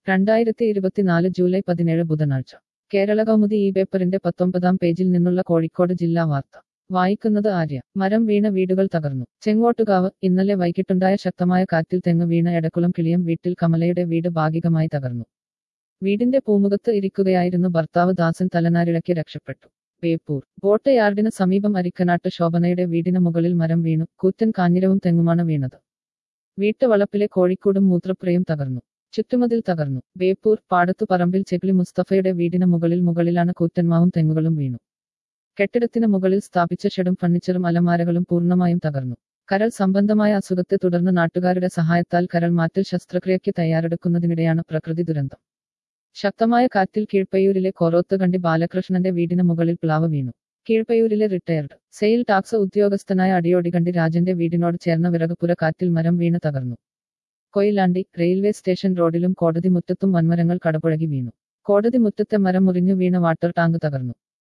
രണ്ടായിരത്തി ഇരുപത്തിനാല് ജൂലൈ പതിനേഴ് ബുധനാഴ്ച കേരള കൗമുദി ഈ പേപ്പറിന്റെ പത്തൊമ്പതാം പേജിൽ നിന്നുള്ള കോഴിക്കോട് ജില്ലാ വാർത്ത വായിക്കുന്നത് ആര്യ മരം വീണ വീടുകൾ തകർന്നു ചെങ്ങോട്ടുകാവ് ഇന്നലെ വൈകിട്ടുണ്ടായ ശക്തമായ കാറ്റിൽ തെങ്ങ് വീണ എടക്കുളം കിളിയം വീട്ടിൽ കമലയുടെ വീട് ഭാഗികമായി തകർന്നു വീടിന്റെ പൂമുഖത്ത് ഇരിക്കുകയായിരുന്നു ഭർത്താവ് ദാസൻ തലനാരിഴയ്ക്ക് രക്ഷപ്പെട്ടു ബേപ്പൂർ ബോട്ട് യാർഡിന് സമീപം അരിക്കനാട്ട് ശോഭനയുടെ വീടിന് മുകളിൽ മരം വീണു കൂറ്റൻ കാഞ്ഞിരവും തെങ്ങുമാണ് വീണത് വീട്ടുവളപ്പിലെ കോഴിക്കൂടും മൂത്രപ്പുരയും തകർന്നു ചുറ്റുമതിൽ തകർന്നു ബേപ്പൂർ പാടത്തു പറമ്പിൽ ചെക്ലി മുസ്തഫയുടെ വീടിന് മുകളിൽ മുകളിലാണ് കൂറ്റന്മാവും തെങ്ങുകളും വീണു കെട്ടിടത്തിന് മുകളിൽ സ്ഥാപിച്ച ഷെഡും ഫർണിച്ചറും അലമാരകളും പൂർണ്ണമായും തകർന്നു കരൾ സംബന്ധമായ അസുഖത്തെ തുടർന്ന് നാട്ടുകാരുടെ സഹായത്താൽ കരൾ മാറ്റൽ ശസ്ത്രക്രിയയ്ക്ക് തയ്യാറെടുക്കുന്നതിനിടെയാണ് പ്രകൃതി ദുരന്തം ശക്തമായ കാറ്റിൽ കീഴ്പയ്യൂരിലെ കൊറോത്തുകണ്ടി ബാലകൃഷ്ണന്റെ വീടിന് മുകളിൽ പ്ലാവ് വീണു കീഴ്പയ്യൂരിലെ റിട്ടയർഡ് സെയിൽ ടാക്സ് ഉദ്യോഗസ്ഥനായ അടിയോടികണ്ടി രാജന്റെ വീടിനോട് ചേർന്ന വിറകുപുര കാറ്റിൽ മരം വീണ് തകർന്നു കൊയിലാണ്ടി റെയിൽവേ സ്റ്റേഷൻ റോഡിലും കോടതി മുറ്റത്തും വൻമരങ്ങൾ കടപുഴകി വീണു കോടതി മുറ്റത്തെ മരം മുറിഞ്ഞു വീണ വാട്ടർ ടാങ്ക് തകർന്നു